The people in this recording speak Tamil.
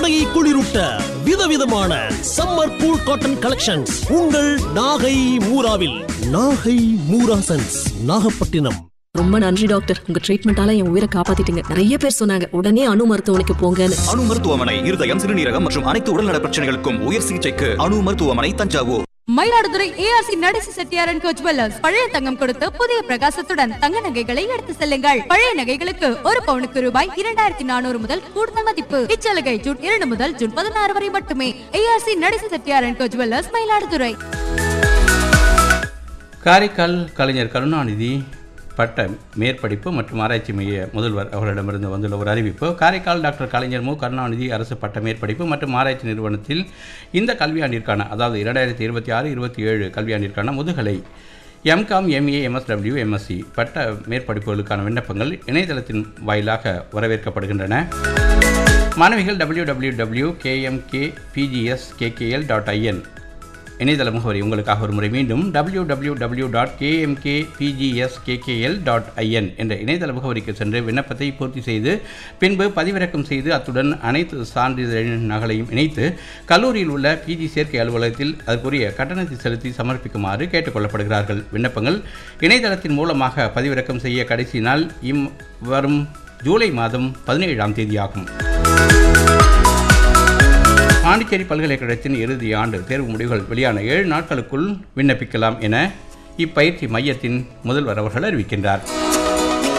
கோடையை குளிரூட்ட விதவிதமான சம்மர் கூல் காட்டன் கலெக்ஷன்ஸ் உங்கள் நாகை மூராவில் நாகை மூரா சென்ஸ் நாகப்பட்டினம் ரொம்ப நன்றி டாக்டர் உங்க ட்ரீட்மெண்டால என் உயிரை காப்பாத்திட்டீங்க நிறைய பேர் சொன்னாங்க உடனே அணு மருத்துவமனைக்கு போங்கன்னு அணு மருத்துவமனை இருதயம் சிறுநீரகம் மற்றும் அனைத்து உடல்நல பிரச்சனைகளுக்கும் உயர் சிகிச்சைக்கு அணு மருத்துவமனை தஞ்சாவூர் மயிலாடுதுறை ஏஆர்சி நடேசி செட்டியாரன் கோ ஜுவல்லர்ஸ் பழைய தங்கம் கொடுத்து புதிய பிரகாசத்துடன் தங்க நகைகளை எடுத்து செல்லுங்கள் பழைய நகைகளுக்கு ஒரு பவுனுக்கு ரூபாய் இரண்டாயிரத்தி நானூறு முதல் கூடுதல் மதிப்பு இச்சலுகை ஜூன் இரண்டு முதல் ஜூன் பதினாறு வரை மட்டுமே ஏஆர்சி நடேசி செட்டியாரன் கோ ஜுவல்லர்ஸ் மயிலாடுதுறை காரைக்கால் கலைஞர் கருணாநிதி பட்ட மேற்படிப்பு மற்றும் ஆராய்ச்சி மைய முதல்வர் அவர்களிடமிருந்து வந்துள்ள ஒரு அறிவிப்பு காரைக்கால் டாக்டர் கலைஞர் மு கருணாநிதி அரசு பட்ட மேற்படிப்பு மற்றும் ஆராய்ச்சி நிறுவனத்தில் இந்த கல்வியாண்டிற்கான அதாவது இரண்டாயிரத்தி இருபத்தி ஆறு இருபத்தி ஏழு கல்வியாண்டிற்கான முதுகலை எம்காம் எம்ஏ எம்எஸ்டபிள்யூ எம்எஸ்சி பட்ட மேற்படிப்புகளுக்கான விண்ணப்பங்கள் இணையதளத்தின் வாயிலாக வரவேற்கப்படுகின்றன மாணவிகள் W W W KMK PGS KKL dot IN இணையதள முகவரி உங்களுக்காக ஒரு முறை மீண்டும் W W W dot KMK PGS KKL dot IN என்ற இணையதள முகவரிக்கு சென்று விண்ணப்பத்தை பூர்த்தி செய்து பின்பு பதிவிறக்கம் செய்து அத்துடன் அனைத்து சான்றிதழின் நகலையும் இணைத்து கல்லூரியில் உள்ள பிஜி சேர்க்கை அலுவலகத்தில் அதற்குரிய கட்டணத்தை செலுத்தி சமர்ப்பிக்குமாறு கேட்டுக்கொள்ளப்படுகிறார்கள் விண்ணப்பங்கள் இணையதளத்தின் மூலமாக பதிவிறக்கம் செய்ய கடைசி நாள் இம் வரும் ஜூலை மாதம் பதினேழாம் தேதியாகும் பாண்டிச்சேரி பல்கலைக்கழகத்தின் இறுதி ஆண்டு தேர்வு முடிவுகள் வெளியான ஏழு நாட்களுக்குள் விண்ணப்பிக்கலாம் என இப்பயிற்சி மையத்தின் முதல்வர் அவர்கள் அறிவிக்கின்றார்